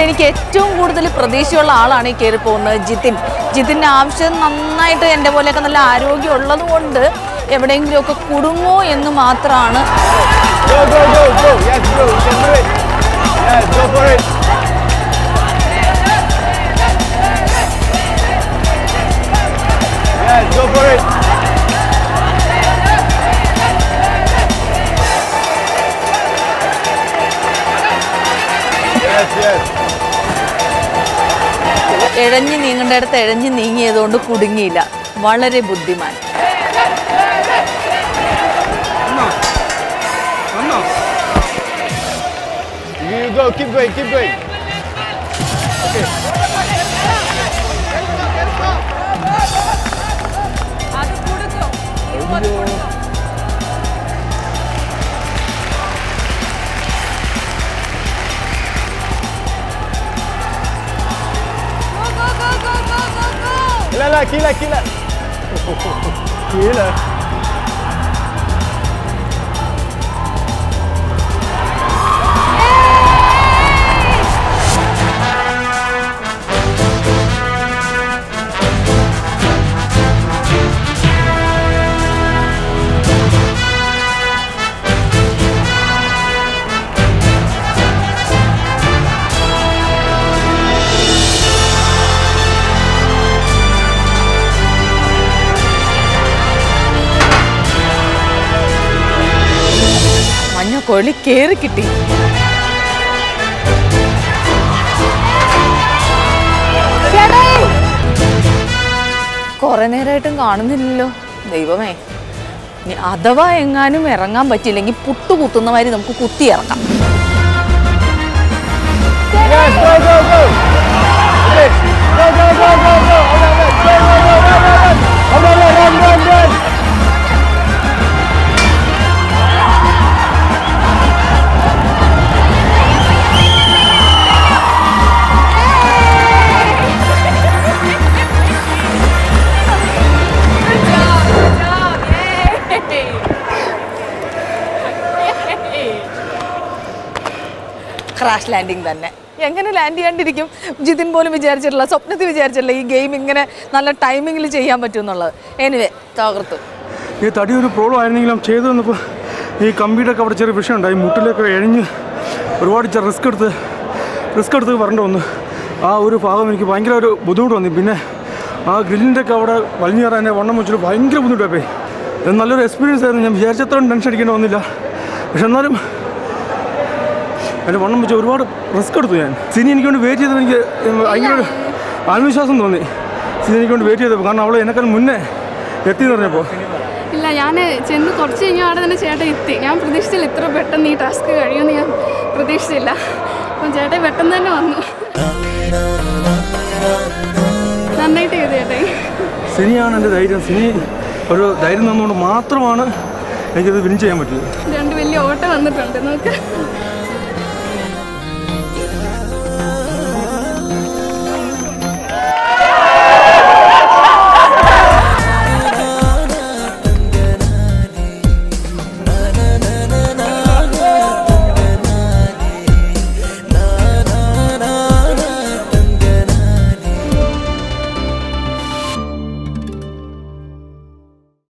എനിക്ക് ഏറ്റവും കൂടുതൽ പ്രതീക്ഷയുള്ള ആളാണ് ഈ കയറി പോകുന്നത് ജിതിൻ ജിതിൻ്റെ ആവശ്യം നന്നായിട്ട് എൻ്റെ പോലെയൊക്കെ നല്ല ആരോഗ്യം ഉള്ളത് കൊണ്ട് എവിടെയെങ്കിലുമൊക്കെ കുടുങ്ങോ എന്ന് മാത്രമാണ് Go, go, go, go. Yes, go. You can do it. Yes, go for it. Yes, go for it. Yes, yes. ഇഴഞ്ഞു നീങ്ങേണ്ടടുത്ത് ഇഴഞ്ഞു നീങ്ങിയതുകൊണ്ട് കുടുങ്ങിയില്ല വളരെ ബുദ്ധിമാൻ You go, keep going, keep going. ഇല്ല ഇല്ല കീഴ കീഴ കീഴ മഞ്ഞ കൊള്ളി കേറി കിട്ടി കുറെ നേരമായിട്ടും കാണുന്നില്ലല്ലോ ദൈവമേ ഇനി അഥവാ എങ്ങാനും ഇറങ്ങാൻ പറ്റില്ലെങ്കിൽ പുട്ടു കുത്തുന്ന മാതിരി നമുക്ക് കുത്തി ഇറങ്ങാം Yes, go, go, go. Okay. Go, go, go, go, go. Go, go, go, go, run, run, run. Run, run, run, run, run. Crash landing തന്നെ എങ്ങനെ ലാൻഡ് ചെയ്യാണ്ടിരിക്കും ജിതിൻ പോലും വിചാരിച്ചിട്ടില്ല സ്വപ്നത്തിൽ വിചാരിച്ചിട്ടില്ല ഈ ഗെയിം ഇങ്ങനെ നല്ല ടൈമിങ്ങിൽ ചെയ്യാൻ പറ്റും എന്നുള്ളത് എനിവേ തകർത്തു ഈ തടി ഒരു പ്രോബ്ലം ആയിരുന്നെങ്കിലും ചെയ്തു വന്നപ്പോൾ ഈ കമ്പിയുടെ ഒക്കെ അവിടെ ചെറിയ വിഷയമുണ്ടായി മുട്ടിലൊക്കെ എഴഞ്ഞ് ഒരുപാട് റിസ്ക് എടുത്ത് റിസ്ക് എടുത്ത് വരേണ്ട വന്നു ആ ഒരു ഭാഗം എനിക്ക് ഭയങ്കര ഒരു ബുദ്ധിമുട്ട് വന്നു പിന്നെ ആ ഗ്രില്ലിൻ്റെ ഒക്കെ അവിടെ വലിഞ്ഞു കയറാൻ എന്നെ വണ്ണം വെച്ചിട്ട് ഭയങ്കര ബുദ്ധിമുട്ടായി പോയി ഇത് നല്ലൊരു എക്സ്പീരിയൻസ് ആയിരുന്നു ഞാൻ വിചാരിച്ചത്രയും ടെൻഷൻ അടിക്കേണ്ട വന്നില്ല പക്ഷെ എന്നാലും എൻ്റെ വണ്ണം വെച്ച് ഒരുപാട് റിസ്ക് എടുത്തു ഞാൻ സിനി എനിക്ക് വേണ്ടി വെയിറ്റ് ചെയ്തപ്പോൾ എനിക്ക് ഭയങ്കര ഒരു ആത്മവിശ്വാസം തോന്നി സിനി എനിക്ക് വേണ്ടി വെയിറ്റ് ചെയ്തപ്പോൾ കാരണം അവൾ എന്നെക്കാൾ മുന്നേ എത്തി എന്ന് പറഞ്ഞപ്പോൾ ഇല്ല ഞാൻ ചെന്ന് കുറച്ച് കഴിഞ്ഞാൽ അവിടെ തന്നെ ചേട്ടൻ എത്തി ഞാൻ പ്രതീക്ഷിച്ചില്ല ഇത്ര പെട്ടെന്ന് ഈ ടാസ്ക് കഴിയുമെന്ന് ഞാൻ പ്രതീക്ഷിച്ചില്ല അപ്പം ചേട്ടൻ പെട്ടെന്ന് തന്നെ വന്നു നന്നായിട്ട് ചെയ്തു ചേട്ടൻ സിനിയാണ് എൻ്റെ ധൈര്യം സിനി ഒരു ധൈര്യം തന്നുകൊണ്ട് മാത്രമാണ് എനിക്കിത് വിൻ ചെയ്യാൻ പറ്റിയത് രണ്ട് വലിയ ഓട്ടം വന്നിട്ടുണ്ട് നോക്ക്